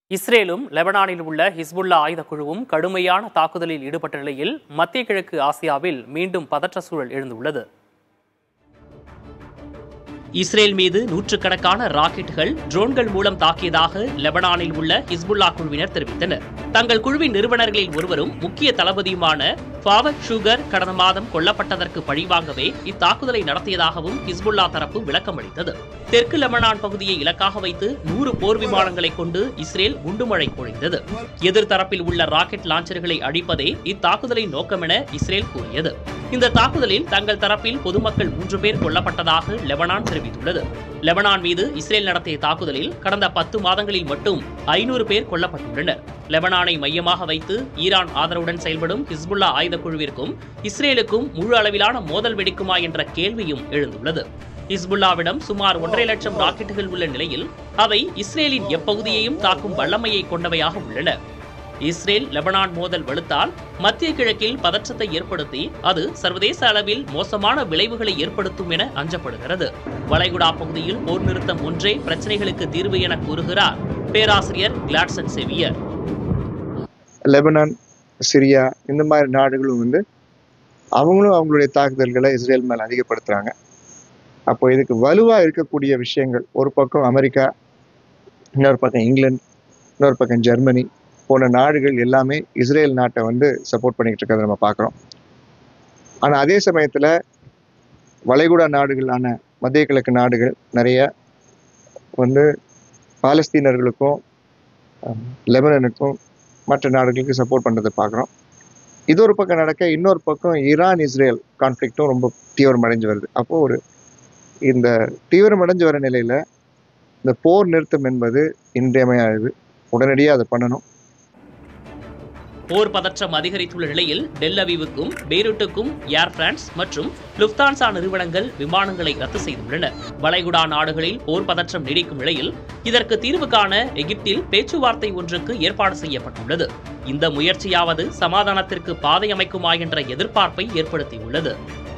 இஸ்ரேலும் லெபனானில் உள்ள ஹிஸ்புல்லா ஆயுதக் குழுவும் கடுமையான தாக்குதலில் ஈடுபட்ட நிலையில் மத்திய கிழக்கு ஆசியாவில் மீண்டும் பதற்ற சூழல் எழுந்துள்ளது இஸ்ரேல் மீது நூற்றுக்கணக்கான ராக்கெட்டுகள் ட்ரோன்கள் மூலம் தாக்கியதாக லெபனானில் உள்ள ஹிஸ்புல்லா குழுவினர் தெரிவித்தனர் தங்கள் குழுவின் நிறுவனர்களில் ஒருவரும் முக்கிய தளபதியுமான ஃபாவத் ஷுகர் கடந்த மாதம் கொல்லப்பட்டதற்கு பழிவாங்கவே இத்தாக்குதலை நடத்தியதாகவும் ஹிஸ்புல்லா தரப்பு விளக்கம் அளித்தது தெற்கு லெபனான் பகுதியை இலக்காக வைத்து நூறு போர் விமானங்களை கொண்டு இஸ்ரேல் குண்டுமழை பொழிந்தது எதிர்த்தரப்பில் உள்ள ராக்கெட் லாஞ்சர்களை அழிப்பதே இத்தாக்குதலின் நோக்கம் என இஸ்ரேல் கூறியது இந்த தாக்குதலில் தங்கள் தரப்பில் பொதுமக்கள் மூன்று பேர் கொல்லப்பட்டதாக லெபனான் தெரிவித்துள்ளது லெபனான் மீது இஸ்ரேல் நடத்திய தாக்குதலில் கடந்த பத்து மாதங்களில் மட்டும் ஐநூறு பேர் கொல்லப்பட்டுள்ளனர் லெபனானை மையமாக வைத்து ஈரான் ஆதரவுடன் செயல்படும் ஹிஸ்புல்லா ஆயுதக் குழுவிற்கும் இஸ்ரேலுக்கும் முழு அளவிலான மோதல் வெடிக்குமா என்ற கேள்வியும் எழுந்துள்ளது ஹிஸ்புல்லாவிடம் சுமார் ஒன்றரை லட்சம் ராக்கெட்டுகள் உள்ள நிலையில் அவை இஸ்ரேலின் எப்பகுதியையும் தாக்கும் வல்லமையை கொண்டவையாக உள்ளன இஸ்ரேல் லெபனான் மோதல் வலுத்தால் மத்திய கிழக்கில் பதற்றத்தை ஏற்படுத்தி அது சர்வதேச அளவில் மோசமான விளைவுகளை ஏற்படுத்தும் என அஞ்சப்படுகிறது வளைகுடா பகுதியில் போர் நிறுத்தம் ஒன்றே பிரச்சனைகளுக்கு தீர்வு என கூறுகிறார் பேராசிரியர் கிளாட்சன் செவியர் லெபனான் சிரியா இந்த மாதிரி நாடுகளும் வந்து அவங்களும் அவங்களுடைய தாக்குதல்களை இஸ்ரேல் மேல் அதிகப்படுத்துறாங்க அப்போ இதுக்கு வலுவா இருக்கக்கூடிய விஷயங்கள் ஒரு பக்கம் அமெரிக்கா இன்னொரு பக்கம் இங்கிலாந்து இன்னொரு பக்கம் ஜெர்மனி போன்ற நாடுகள் எல்லாமே இஸ்ரேல் நாட்டை வந்து சப்போர்ட் பண்ணிக்கிட்டு இருக்கிறத நம்ம பார்க்குறோம் ஆனால் அதே சமயத்தில் வளைகுடா நாடுகளான மத்திய கிழக்கு நாடுகள் நிறைய வந்து பாலஸ்தீனர்களுக்கும் அஹ், லெபனனுக்கும் மற்ற நாடுகளுக்கு சப்போர்ட் பண்ணுறதை பார்க்குறோம் இது ஒரு பக்கம் நடக்க இன்னொரு பக்கம் ஈரான் இஸ்ரேல் கான்ஃப்ளிக்ட்டும் ரொம்ப தீவிரமடைஞ்சு வருது அப்போ ஒரு இந்த தீவிரமடைஞ்சு வர நிலையில இந்த போர் நிறுத்தம் என்பது இன்றியமையாது உடனடியாக அதை பண்ணணும் போர் பதற்றம் அதிகரித்துள்ள நிலையில் டெல் அவிவுக்கும் பெய்ரூட்டுக்கும் ஏர் பிரான்ஸ் மற்றும் லுப்தான்சா நிறுவனங்கள் விமானங்களை ரத்து செய்துள்ளன வளைகுடா நாடுகளில் போர் பதற்றம் நீடிக்கும் நிலையில் இதற்கு தீர்வு காண எகிப்தில் பேச்சுவார்த்தை ஒன்றுக்கு ஏற்பாடு செய்யப்பட்டுள்ளது இந்த முயற்சியாவது சமாதானத்திற்கு பாதை அமைக்குமா என்ற எதிர்பார்ப்பை ஏற்படுத்தியுள்ளது